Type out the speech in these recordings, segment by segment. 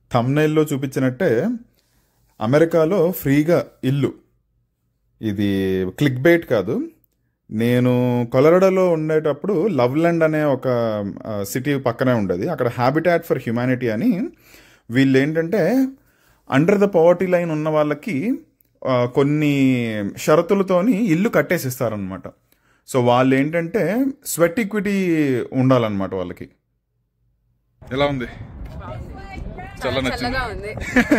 థంబ్నైల్లో చూపించినట్టే అమెరికాలో ఫ్రీగా ఇల్లు ఇది క్లిక్ బైట్ కాదు నేను కొలరడలో ఉండేటప్పుడు లవ్లాండ్ అనే ఒక సిటీ పక్కనే ఉండేది అక్కడ హ్యాబిటాట్ ఫర్ హ్యుమానిటీ అని వీళ్ళు ఏంటంటే అండర్ ద పవర్టీ లైన్ ఉన్న వాళ్ళకి ఆ, కొన్ని షరతులతోని ఇల్లు కట్టేసిస్తారనమాట సో వాళ్ళు ఏంటంటే స్వెట్ ఈక్విటీ ఉండాలన్నమాట వాళ్ళకి ఎలా ఉంది చాలా నచ్చింది చల్లగా ఉంది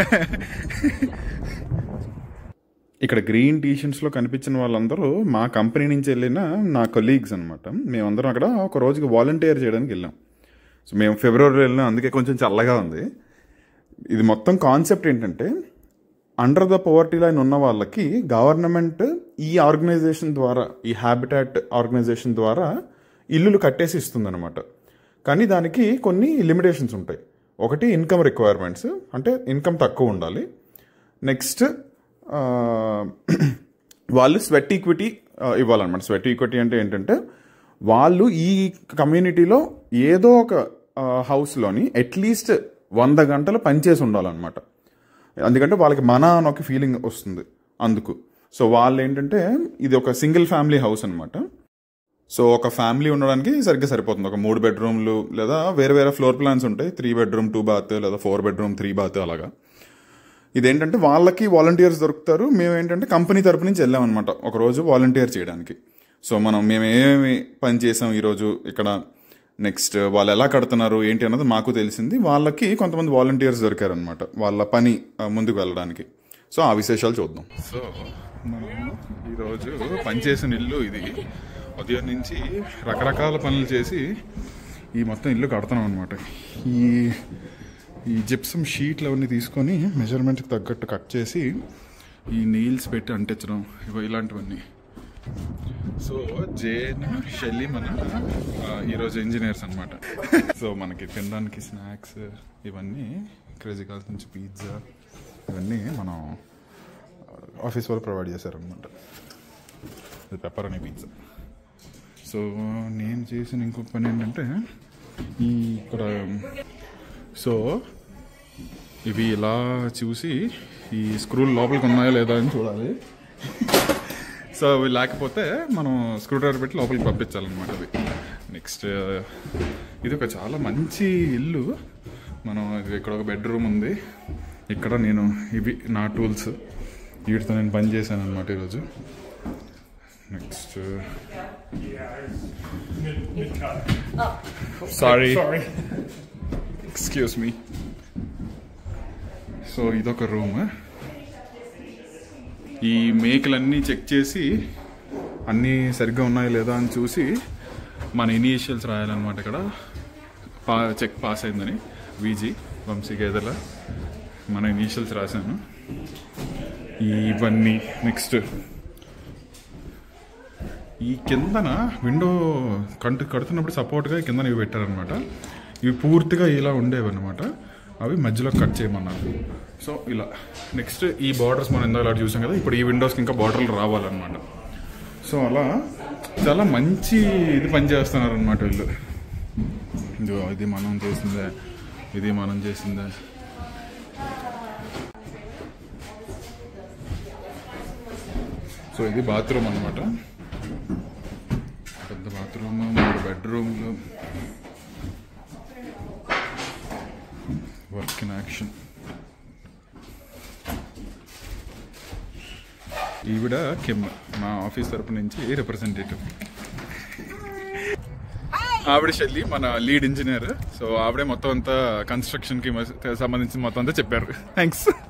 ఇక్కడ గ్రీన్ టీషర్ట్స్లో కనిపించిన వాళ్ళందరూ మా కంపెనీ నుంచి వెళ్ళిన నా కొలీగ్స్ అనమాట మేమందరం అక్కడ ఒక రోజుకి వాలంటీర్ చేయడానికి వెళ్ళాం సో మేము ఫిబ్రవరి వెళ్ళినాం అందుకే కొంచెం చల్లగా ఉంది ఇది మొత్తం కాన్సెప్ట్ ఏంటంటే అండర్ ద పవర్టీ లైన్ ఉన్న వాళ్ళకి గవర్నమెంట్ ఈ ఆర్గనైజేషన్ ద్వారా ఈ హ్యాబిటాట్ ఆర్గనైజేషన్ ద్వారా ఇల్లులు కట్టేసి ఇస్తుందన్నమాట కానీ దానికి కొన్ని లిమిటేషన్స్ ఉంటాయి ఒకటి ఇన్కమ్ రిక్వైర్మెంట్స్ అంటే ఇన్కమ్ తక్కువ ఉండాలి నెక్స్ట్ వాళ్ళు స్వెట్ ఈక్విటీ ఇవ్వాలన్నమాట స్వెట్ ఈక్విటీ అంటే ఏంటంటే వాళ్ళు ఈ కమ్యూనిటీలో ఏదో ఒక హౌస్లోని అట్లీస్ట్ వంద గంటలు పనిచేసి ఉండాలన్నమాట ఎందుకంటే వాళ్ళకి మన అని ఒక ఫీలింగ్ వస్తుంది అందుకు సో వాళ్ళు ఏంటంటే ఇది ఒక సింగిల్ ఫ్యామిలీ హౌస్ అనమాట సో ఒక ఫ్యామిలీ ఉండడానికి సరిగ్గా సరిపోతుంది ఒక మూడు బెడ్రూమ్లు లేదా వేరే వేరే ఫ్లోర్ ప్లాన్స్ ఉంటాయి త్రీ బెడ్రూమ్ టూ బాత్ లేదా ఫోర్ బెడ్రూమ్ త్రీ బాత్ అలాగా ఇదేంటంటే వాళ్ళకి వాలంటీర్స్ దొరుకుతారు మేము ఏంటంటే కంపెనీ తరపు నుంచి వెళ్ళామన్నమాట ఒక రోజు వాలంటీర్ చేయడానికి సో మనం మేము ఏమేమి పని చేసాం ఈరోజు ఇక్కడ నెక్స్ట్ వాళ్ళు ఎలా కడుతున్నారు ఏంటి అన్నది మాకు తెలిసింది వాళ్ళకి కొంతమంది వాలంటీర్స్ దొరికారనమాట వాళ్ళ పని ఆ, ముందుకు వెళ్ళడానికి సో ఆ విశేషాలు చూద్దాం సో మనం ఈరోజు పనిచేసిన ఇల్లు ఇది ఉదయం నుంచి రకరకాల పనులు చేసి ఈ మొత్తం ఇల్లు కడుతున్నాం అనమాట ఈ ఈ జిప్సమ్ షీట్లు అవన్నీ తీసుకొని మెజర్మెంట్కి తగ్గట్టు కట్ చేసి ఈ నీల్స్ పెట్టి అంటించడం ఇవి ఇలాంటివన్నీ సో జేన్ షెల్లి మన ఆ, ఈరోజు ఇంజనీర్స్ అనమాట సో మనకి తినడానికి స్నాక్స్ ఇవన్నీ క్రేజీ కాల్స్ నుంచి పిజ్జా ఇవన్నీ మనం ఆఫీస్ వాళ్ళు ప్రొవైడ్ చేశారనమాట ఇది పెప్పర్ అనే పిజ్జా సో నేను చేసిన ఇంకొక పని ఏంటంటే ఈ ఇక్కడ సో ఇవి ఇలా చూసి ఈ స్క్రూలు లోపలికి ఉన్నాయా లేదా అని చూడాలి సో అవి లేకపోతే మనం స్క్రూ డ్రైవర్ పెట్టి లోపలికి పంపించాలన్నమాట అది నెక్స్ట్ ఇది ఒక చాలా మంచి ఇల్లు మనం ఇది ఇక్కడ ఒక బెడ్రూమ్ ఉంది ఇక్కడ నేను ఇవి నా టూల్స్ వీటితో నేను పని చేశాను అనమాట ఈరోజు next sorry excuse me so ఇదొక రూమ్ ఈ మేకలన్నీ చెక్ చేసి అన్నీ సరిగ్గా ఉన్నాయో లేదా అని చూసి మన ఇనీషియల్స్ రాయాలన్నమాట ఇక్కడ పా చెక్ పాస్ అయిందని వీజీ వంశీ గేదెల మన ఇనీషియల్స్ రాశాను ఇవన్నీ నెక్స్ట్ ఈ కిందన విండో కంటు కడుతున్నప్పుడు సపోర్ట్గా కిందన ఇవి పెట్టారనమాట ఇవి పూర్తిగా ఇలా ఉండేవి అనమాట అవి మధ్యలో కట్ చేయమన్నారు సో ఇలా నెక్స్ట్ ఈ బార్డర్స్ మనం ఇందాక అలా చూసాం కదా ఇప్పుడు ఈ విండోస్కి ఇంకా బార్డర్లు రావాలన్నమాట సో అలా చాలా మంచి ఇది పని చేస్తున్నారు అనమాట వీళ్ళు ఇదిగో ఇది మనం చేసిందే ఇది మనం చేసిందే సో ఇది బాత్రూమ్ అనమాట పెద్ద బాత్రూమ్ మూడు బెడ్రూమ్లు వర్క్ ఇన్ యాక్షన్ ఈవిడ కిమ్ మా ఆఫీస్ తరపు నుంచి రిప్రజెంటేటివ్ ఆవిడ షెల్లి మన లీడ్ ఇంజనీర్ సో ఆవిడే మొత్తం అంతా కన్స్ట్రక్షన్ కి సంబంధించి మొత్తం అంతా చెప్పారు థ్యాంక్స్